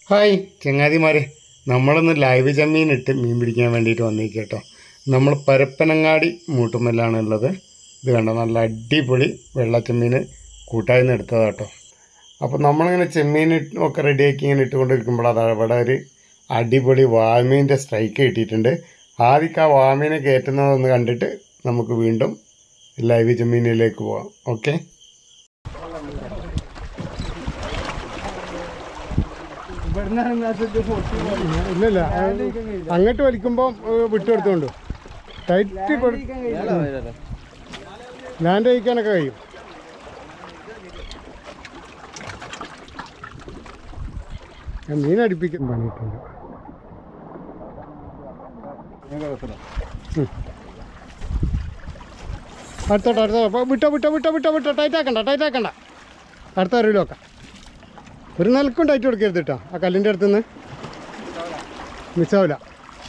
Hi ചങ്ങാതിമാരെ നമ്മളിന്ന് live ചെമ്മീൻ ഇട്ട് മീൻ പിടിക്കാൻ വേണ്ടിയിട്ട് വന്നിരിക്കുക കേട്ടോ നമ്മൾ പരപ്പനങ്ങാടി മൂട്ടുമ്മലാണ് ഉള്ളത് ഇത് കണ്ടോ നല്ല അടിപൊളി വെള്ളച്ചെമ്മീൻ കൂട്ടായി നിന്ന് എടുത്തതാണ് കേട്ടോ അപ്പോൾ നമ്മളിങ്ങനെ ചെമ്മീൻ ഇട്ട് ഒക്കെ റെഡിയാക്കി ഇങ്ങനെ ഇട്ടുകൊണ്ടിരിക്കുമ്പോൾ അത് അവിടെ ഒരു അടിപൊളി വാമീൻ്റെ സ്ട്രൈക്ക് കിട്ടിയിട്ടുണ്ട് ആദ്യം ആ വാമീനെ കയറ്റുന്നതൊന്ന് കണ്ടിട്ട് നമുക്ക് വീണ്ടും ലൈവ് ചെമ്മീനിലേക്ക് പോവാം ഓക്കെ ഇല്ലല്ല അങ്ങോട്ട് വലിക്കുമ്പോൾ വിട്ടുകൊടുത്തോണ്ട് ടൈറ്റ് ലാൻഡ് കഴിക്കാനൊക്കെ കഴിയും ഞാൻ മീൻ അടുപ്പിക്കാൻ പണിയിട്ടുണ്ട് ഉം. അടുത്തോട്ട് അടുത്തോ അപ്പോൾ വിട്ടോ വിട്ടോ വിട്ടോ വിട്ടോ വിട്ടോ ടൈറ്റ് ആക്കണ്ട ടൈറ്റ് ആക്കണ്ട അടുത്ത ഒരു നോക്കാം ഒരു നിലക്കും ടൈറ്റ് കൊടുക്കരുത് കേട്ടോ ആ കല്ലിൻ്റെ അടുത്തുനിന്ന് മിസ്സാവില്ല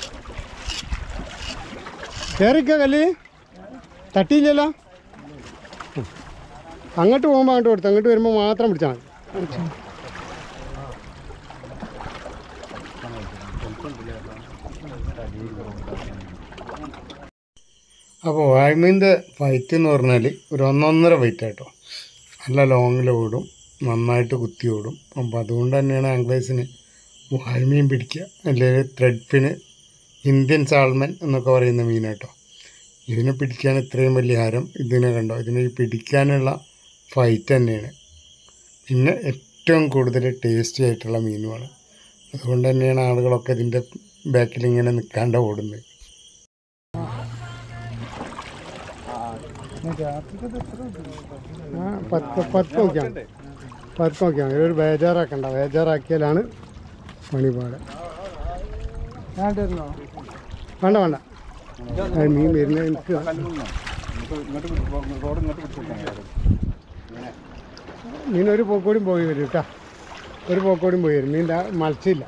കയറിക്ക കല്ല് തട്ടിയില്ലല്ലോ ഉം. അങ്ങോട്ട് പോകുമ്പോൾ അങ്ങോട്ട് കൊടുത്തു അങ്ങോട്ട് വരുമ്പോൾ മാത്രം പിടിച്ചാൽ മതി അപ്പോൾ വായ്മീൻ്റെ ഫൈറ്റ് എന്ന് പറഞ്ഞാൽ ഒരു ഒന്നൊന്നര ഫൈറ്റ് കേട്ടോ നല്ല ലോങ്ങിൽ ഓടും നന്നായിട്ട് കുത്തി ഓടും അപ്പോൾ അതുകൊണ്ട് തന്നെയാണ് ആംഗ്ലേഴ്സിന് വായ്മീൻ പിടിക്കുക അല്ലെങ്കിൽ ത്രെഡ് ഫിന് ഇന്ത്യൻ സാൾമൻ എന്നൊക്കെ പറയുന്ന മീൻ കേട്ടോ ഇതിനെ പിടിക്കാൻ ഇത്രയും വലിയ ഹാരം ഇതിനെ കണ്ടോ ഇതിനെ ഈ പിടിക്കാനുള്ള ഫൈറ്റ് തന്നെയാണ് പിന്നെ ഏറ്റവും കൂടുതൽ ടേസ്റ്റി ആയിട്ടുള്ള മീനുമാണ് അതുകൊണ്ട് തന്നെയാണ് ആളുകളൊക്കെ ഇതിൻ്റെ ബാക്കിൽ ഇങ്ങനെ നിൽക്കാണ്ട് ഓടുന്നത് ആ പത്ത് പത്ത് നോക്കിയാണ് പത്ത് നോക്കിയാണ് ഒരു ബേജാറാക്കണ്ട ബേജാറാക്കിയാലാണ് പണിപാട് വേണ്ട വേണ്ട ആ, മീൻ വരുന്നത് എനിക്ക് മീൻ ഒരു പോക്കോടിയും പോയി വരും കേട്ടോ ഒരു പോക്കോടിയും പോയി വരും മീൻ മത്സ്യമില്ല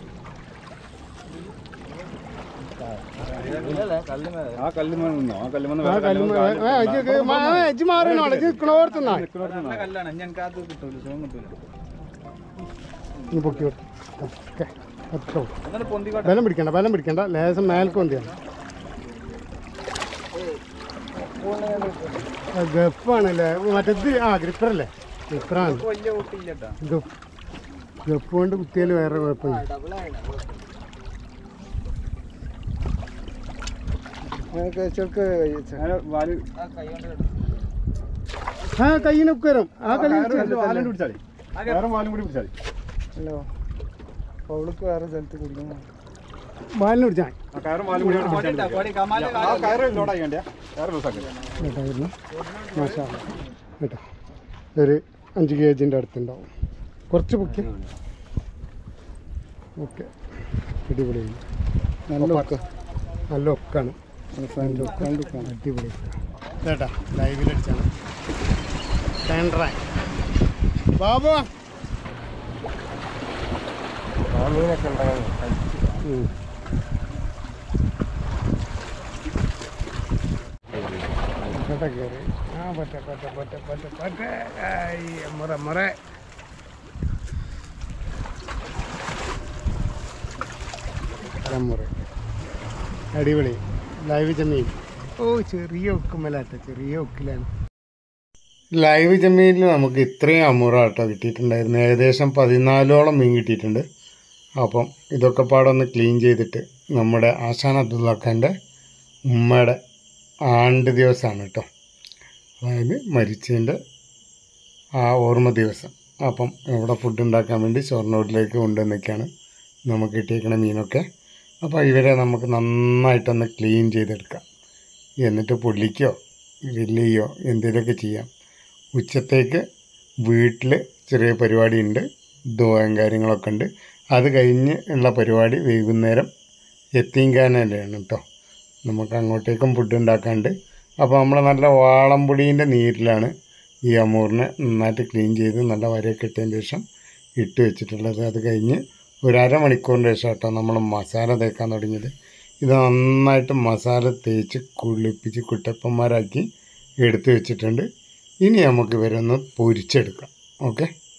ആ കല്ലുമേൽ നിന്നോ ആ കല്ലുമേൽ ആ കല്ലുമ്മ ആ, ഇജ്ജ് മാ- ആ, ഇജ്ജ് മാറണോ ഇജ്ജ് നിൽക്കണോർത്തുന്നാ കല്ലാണ് ഞങ്ങൾക്ക് അത് കിട്ടൂല സുഖം കിട്ടൂല ഇനി പൊക്കി വെക്ക്. ഓക്കെ പത്തോ എന്നാലും പൊന്തി ബലം പിടിക്കണ്ട ബലം പിടിക്കണ്ട ലേശം മേൽക്ക് കൊന്തിയാണ് ഗപ്പാണല്ലേ മറ്റേത് ആ ഗ്രിപ്പറല്ലേ ഗ്രിപ്പറാണ് വലിയ ഒട്ടില്ലട്ടാ ഗപ്പ് ഗപ്പ് കൊണ്ട് കുത്തിയാൽ വേറെ കുഴപ്പമില്ല വാല് ആ കയ്യിനൊക്കെ വരും ആ കളി വാലും പിടിച്ചാളി വേറെ വാലും കൂടി പിടിച്ചാളി ഹലോ അവൾക്ക് വേറെ സ്ഥലത്ത് കുടിക്കുന്നു ബാലിന് പിടിച്ചാൽ ആ കയറും വാലും കൂടി പിടിച്ചാൽ ആ കയറ് ലോഡായി വേണ്ടിയാ കയറ് ലൂസാക്കി കേട്ടായിരുന്നു മാഷാ കേട്ടോ ഒരു അഞ്ച് കെ ജിൻ്റെ അടുത്തുണ്ടാവും കുറച്ച് പൊക്കി ഓക്കെ അടിപൊളിയാണ് നല്ല ഒക്കെ നല്ല ഒക്കാണ് നല്ല ഒക്കാണ് അടിപൊളി കേട്ടാ ലൈവിലടിച്ചാണ് ടെൻഡറായി ബാബു ഉം. പറ്റ കയറി ആ പറ്റ പറ്റ പറ്റ പറ്റ പറ്റ ഐ, മുറ മുറ മുറ അടിപൊളി ലൈവ് ചെമ്മീൻ ഓ ചെറിയ ഒക്കുമലാട്ടോ ചെറിയ ഒക്കിലാണ് ലൈവ് ചെമ്മീനിൽ നമുക്ക് ഇത്രയും അമുറ കേട്ടോ കിട്ടിയിട്ടുണ്ടായിരുന്നു ഏകദേശം പതിനാലോളം മീൻ കിട്ടിയിട്ടുണ്ട് അപ്പം ഇതൊക്കെ പാടൊന്ന് ക്ലീൻ ചെയ്തിട്ട് നമ്മുടെ ആശാൻ അബ്ദുള്ള ഖാൻ്റെ ഉമ്മയുടെ ആണ്ട് ദിവസമാണ് കേട്ടോ അതായത് മരിച്ചതിൻ്റെ ആ ഓർമ്മ ദിവസം അപ്പം ഇവിടെ ഫുഡ് ഉണ്ടാക്കാൻ വേണ്ടി ഷൊർണൂരിലേക്ക് കൊണ്ടുവന്നൊക്കെയാണ് നമുക്ക് കിട്ടിയേക്കണ മീനൊക്കെ അപ്പോൾ ഇവരെ നമുക്ക് നന്നായിട്ടൊന്ന് ക്ലീൻ ചെയ്തെടുക്കാം എന്നിട്ട് പൊള്ളിക്കോ ഗ്രില്ല് എന്തെങ്കിലുമൊക്കെ ചെയ്യാം ഉച്ചത്തേക്ക് വീട്ടിൽ ചെറിയ പരിപാടി ഉണ്ട് ദോയം കാര്യങ്ങളൊക്കെ ഉണ്ട് അത് കഴിഞ്ഞ് ഉള്ള പരിപാടി വൈകുന്നേരം എത്തിങ്കാനല്ലാണ് കേട്ടോ നമുക്ക് അങ്ങോട്ടേക്കും ഫുഡ് ഉണ്ടാക്കാണ്ട് അപ്പോൾ നമ്മൾ നല്ല വാളംപൊടീൻ്റെ നീരിലാണ് ഈ അമൂറിനെ നന്നായിട്ട് ക്ലീൻ ചെയ്ത് നല്ല വരയൊക്കെ ഇട്ടതിന് ശേഷം ഇട്ട് വെച്ചിട്ടുള്ളത് അത് കഴിഞ്ഞ് ഒരു അരമണിക്കൂറിന് ശേഷം കേട്ടോ നമ്മൾ മസാല തേക്കാൻ തുടങ്ങിയത് ഇത് നന്നായിട്ട് മസാല തേച്ച് കുളിപ്പിച്ച് കുട്ടപ്പന്മാരാക്കി എടുത്ത് വെച്ചിട്ടുണ്ട് ഇനി നമുക്ക് ഇവരൊന്ന് പൊരിച്ചെടുക്കാം ഓക്കെ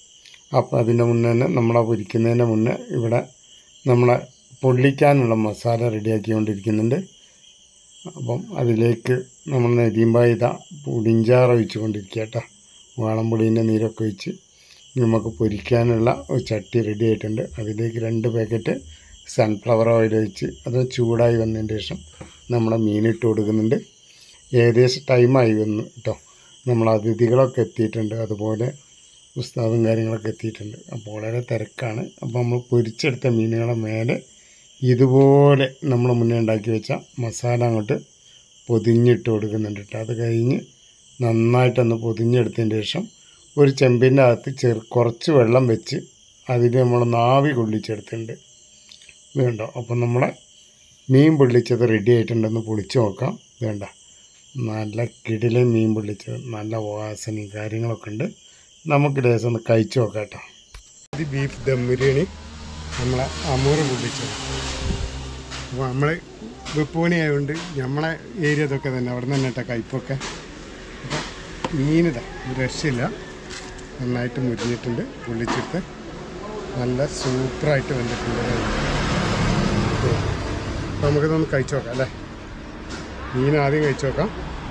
അപ്പോൾ അതിൻ്റെ മുന്നേ തന്നെ നമ്മളെ പൊരിക്കുന്നതിൻ്റെ മുന്നേ ഇവിടെ നമ്മളെ പൊള്ളിക്കാനുള്ള മസാല റെഡിയാക്കിക്കൊണ്ടിരിക്കുന്നുണ്ട് അപ്പം അതിലേക്ക് നമ്മൾ നെരിയുമ്പോൾ ഇതാ പുളിഞ്ചാറ് ഒഴിച്ച് കൊണ്ടിരിക്കുക കേട്ടോ വാളംപുളീൻ്റെ നീരൊക്കെ ഒഴിച്ച് നമുക്ക് പൊരിക്കാനുള്ള ഒരു ചട്ടി റെഡി ആയിട്ടുണ്ട് അതിലേക്ക് രണ്ട് പാക്കറ്റ് സൺഫ്ലവർ ഓയിൽ ഒഴിച്ച് അത് ചൂടായി വന്നതിന് ശേഷം നമ്മളെ മീനിട്ട് കൊടുക്കുന്നുണ്ട് ഏകദേശം ടൈമായി വന്നു കേട്ടോ നമ്മൾ അതിഥികളൊക്കെ എത്തിയിട്ടുണ്ട് അതുപോലെ ഉസ്താദും കാര്യങ്ങളൊക്കെ എത്തിയിട്ടുണ്ട് അപ്പോൾ വളരെ തിരക്കാണ് അപ്പോൾ നമ്മൾ പൊരിച്ചെടുത്ത മീനുകളെ മേലെ ഇതുപോലെ നമ്മൾ മുന്നേ ഉണ്ടാക്കി വെച്ച മസാല അങ്ങോട്ട് പൊതിഞ്ഞിട്ട് കൊടുക്കുന്നുണ്ട് കേട്ടോ അത് കഴിഞ്ഞ് നന്നായിട്ടൊന്ന് പൊതിഞ്ഞെടുത്തതിന് ശേഷം ഒരു ചെമ്പിൻ്റെ അകത്ത് ചെറു കുറച്ച് വെള്ളം വെച്ച് അതിൽ നമ്മൾ നാവി കൊള്ളിച്ചെടുത്തിട്ടുണ്ട് വേണ്ട അപ്പം നമ്മളെ മീൻ പൊള്ളിച്ചത് റെഡി ആയിട്ടുണ്ടെന്ന് പൊളിച്ച് നോക്കാം വേണ്ട നല്ല കിടിലെ മീൻ പൊള്ളിച്ചത് നല്ല വാസനയും കാര്യങ്ങളൊക്കെ ഉണ്ട് നമുക്ക് ലേസം ഒന്ന് കഴിച്ചു നോക്കാം കേട്ടോ ഇത് ബീഫ് ദം ബിരിയാണി നമ്മളെ അമൂറ് പൊള്ളിച്ചത് അപ്പോൾ നമ്മൾ വെപ്പൂണി ആയതുകൊണ്ട് നമ്മളെ ഏരിയ ഇതൊക്കെ തന്നെ അവിടെ നിന്ന് തന്നെ കേട്ടോ കയ്പൊക്കെ അപ്പോൾ മീനിതാ ഒരു രക്ഷയില്ല നന്നായിട്ട് മുരിഞ്ഞിട്ടുണ്ട് പൊള്ളിച്ചിട്ട് നല്ല സൂപ്പറായിട്ട് വന്നിട്ടുണ്ട് അപ്പോൾ നമുക്കിതൊന്ന് കഴിച്ചു നോക്കാം അല്ലേ മീൻ ആദ്യം കഴിച്ചു നോക്കാം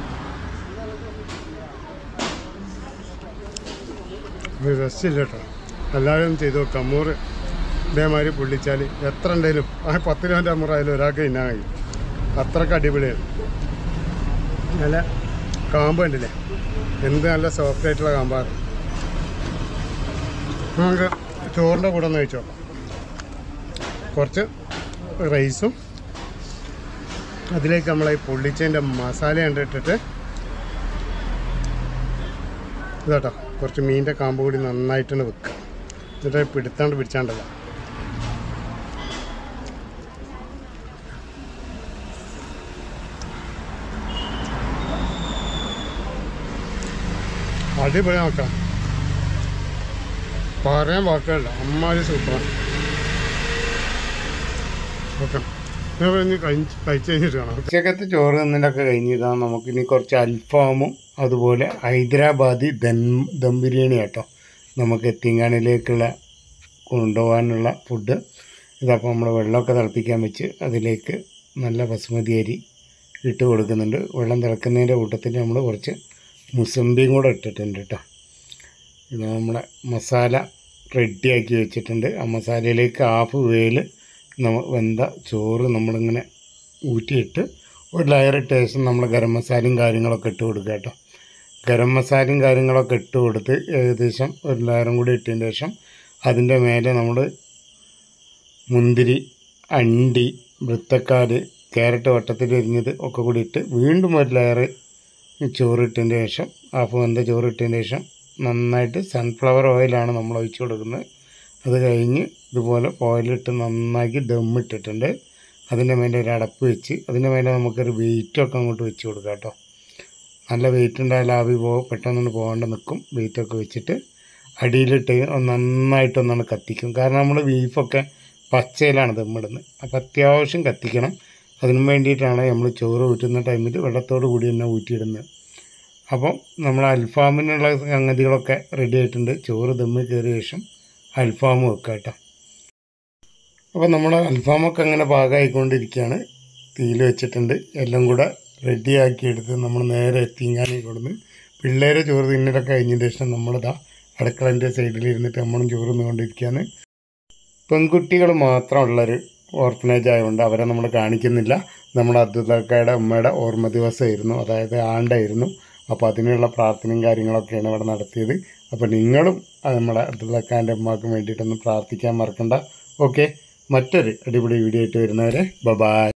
ഒരു രസമില്ല കേട്ടോ എല്ലാവരും ചെയ്തു നോക്കാം അമ്മൂറ് ഇതേമാതിരി പൊള്ളിച്ചാൽ എത്ര ഉണ്ടെങ്കിലും ആ പത്ത് രൂപൻ്റെ അമ്മൂറായാലും ഒരാൾക്ക് തിന്നാൻ കഴിയും അത്രക്ക് അടിപൊളിയാണ് നല്ല കാമ്പ് കണ്ടില്ലേ എന്ത് നല്ല സോഫ്റ്റ് ആയിട്ടുള്ള കാമ്പാണ് നമുക്ക് ചോറിൻ്റെ കൂടെ ഒന്ന് കഴിച്ചു നോക്കാം കുറച്ച് റൈസും അതിലേക്ക് നമ്മളെ ഈ പൊള്ളിച്ചതിൻ്റെ മസാല കണ്ടിട്ടിട്ട് ഇതാട്ടോ കുറച്ച് മീനിൻ്റെ കാമ്പ് കൂടി നന്നായിട്ടാണ് വെക്കുക എന്നിട്ട് പിടുത്താണ്ട് പിടിച്ചാണ്ടല്ല അടിപൊളി നോക്കാം പറയാൻ വാക്കുകളില്ല അമ്മാതിരി സൂപ്പറാണ് ഓക്കെ കഴിച്ച് കഴിഞ്ഞിട്ട് കാണാം ഉച്ചക്കത്തെ ചോറ് നിന്നൊക്കെ കഴിഞ്ഞിതാ നമുക്കിനി കുറച്ച് അൽഫാമും അതുപോലെ ഹൈദരാബാദി ദം ദം ബിരിയാണി കേട്ടോ നമുക്ക് എത്തിങ്ങാനിലേക്കുള്ള കൊണ്ടുപോകാനുള്ള ഫുഡ് ഇതപ്പോൾ നമ്മൾ വെള്ളമൊക്കെ തിളപ്പിക്കാൻ വെച്ച് അതിലേക്ക് നല്ല ബസുമതി അരി ഇട്ട് കൊടുക്കുന്നുണ്ട് വെള്ളം തിളക്കുന്നതിൻ്റെ കൂട്ടത്തിൽ നമ്മൾ കുറച്ച് മുസമ്പിയും കൂടെ ഇട്ടിട്ടുണ്ട് കേട്ടോ ഇത് നമ്മളെ മസാല റെഡിയാക്കി വെച്ചിട്ടുണ്ട് ആ മസാലയിലേക്ക് ഹാഫ് വേൽ നമ്മ വെന്ത ചോറ് നമ്മളിങ്ങനെ ഊറ്റിയിട്ട് ഒരു ലെയർ ഇട്ട ശേഷം നമ്മൾ ഗരം മസാലയും കാര്യങ്ങളൊക്കെ ഇട്ട് കൊടുക്കുക കേട്ടോ ഗരം മസാലയും കാര്യങ്ങളൊക്കെ ഇട്ട് കൊടുത്ത് ഏകദേശം ഒരു ലെയറും കൂടി ഇട്ടതിന് ശേഷം അതിൻ്റെ മേലെ നമ്മൾ മുന്തിരി അണ്ടി വൃത്തക്കാല് ക്യാരറ്റ് വട്ടത്തിൽ എരിഞ്ഞത് ഒക്കെ കൂടി ഇട്ട് വീണ്ടും ഒരു ലെയർ ചോറ് ഇട്ടതിന് ശേഷം ഹാഫ് വെന്ത ചോറ് ഇട്ടതിന് ശേഷം നന്നായിട്ട് സൺഫ്ലവർ ഓയിലാണ് നമ്മൾ ഒഴിച്ച് കൊടുക്കുന്നത് അത് കഴിഞ്ഞ് ഇതുപോലെ ഓയിലിട്ട് നന്നാക്കി ദമ്മിട്ടിട്ടുണ്ട് അതിൻ്റെ മേലെ ഒരു അടപ്പ് വെച്ച് അതിൻ്റെ മേലെ നമുക്കൊരു വെയിറ്റൊക്കെ അങ്ങോട്ട് വെച്ച് കൊടുക്കാം കേട്ടോ നല്ല വെയിറ്റ് ഉണ്ടായാലും ആവി പോ പെട്ടെന്നൊന്ന് പോകാണ്ട് നിൽക്കും വെയിറ്റൊക്കെ വെച്ചിട്ട് അടിയിലിട്ട് നന്നായിട്ടൊന്നാണ് കത്തിക്കും കാരണം നമ്മൾ ബീഫൊക്കെ പച്ചയിലാണ് ദമ്മിടുന്നത് അപ്പോൾ അത്യാവശ്യം കത്തിക്കണം അതിനു വേണ്ടിയിട്ടാണ് നമ്മൾ ചോറ് ഊറ്റുന്ന ടൈമിൽ വെള്ളത്തോട് കൂടി തന്നെ ഊറ്റിയിടുന്നത് അപ്പം നമ്മൾ അൽഫാമിനുള്ള സംഗതികളൊക്കെ റെഡി ആയിട്ടുണ്ട് ചോറ് ദമ്മിൽ കയറിയ ശേഷം അൽഫാം വെക്കുക കേട്ടോ അപ്പോൾ നമ്മൾ അൽഫാമൊക്കെ അങ്ങനെ പാകമായിക്കൊണ്ടിരിക്കുകയാണ് തീയിൽ വെച്ചിട്ടുണ്ട് എല്ലാം കൂടെ റെഡിയാക്കി എടുത്ത് നമ്മൾ നേരെ എത്തിങ്ങാനി കൊടുന്ന് പിള്ളേരെ ചോറ് തിന്നലൊക്കെ കഴിഞ്ഞതിന് ശേഷം നമ്മളിതാ അടുക്കളൻ്റെ സൈഡിൽ ഇരുന്നിട്ട് നമ്മളും ചോറ് തിന്നുകൊണ്ടിരിക്കുകയാണ് പെൺകുട്ടികൾ മാത്രമുള്ളൊരു ഓർഫനേജ് ആയതുകൊണ്ട് അവരെ നമ്മൾ കാണിക്കുന്നില്ല നമ്മുടെ അബ്ദുള്ളക്കയുടെ ഉമ്മയുടെ ഓർമ്മ ദിവസമായിരുന്നു അതായത് ആണ്ടായിരുന്നു അപ്പോൾ അതിനുള്ള പ്രാർത്ഥനയും കാര്യങ്ങളൊക്കെയാണ് ഇവിടെ നടത്തിയത് അപ്പോൾ നിങ്ങളും അത് നമ്മുടെ അബ്ദുള്ളക്കാൻ്റെ ഉമ്മാക്ക് വേണ്ടിയിട്ടൊന്ന് പ്രാർത്ഥിക്കാൻ മറക്കണ്ട ഓക്കെ മറ്റൊരു അടിപൊളി വീഡിയോ ആയിട്ട് വരുന്നവരെ ബബായ്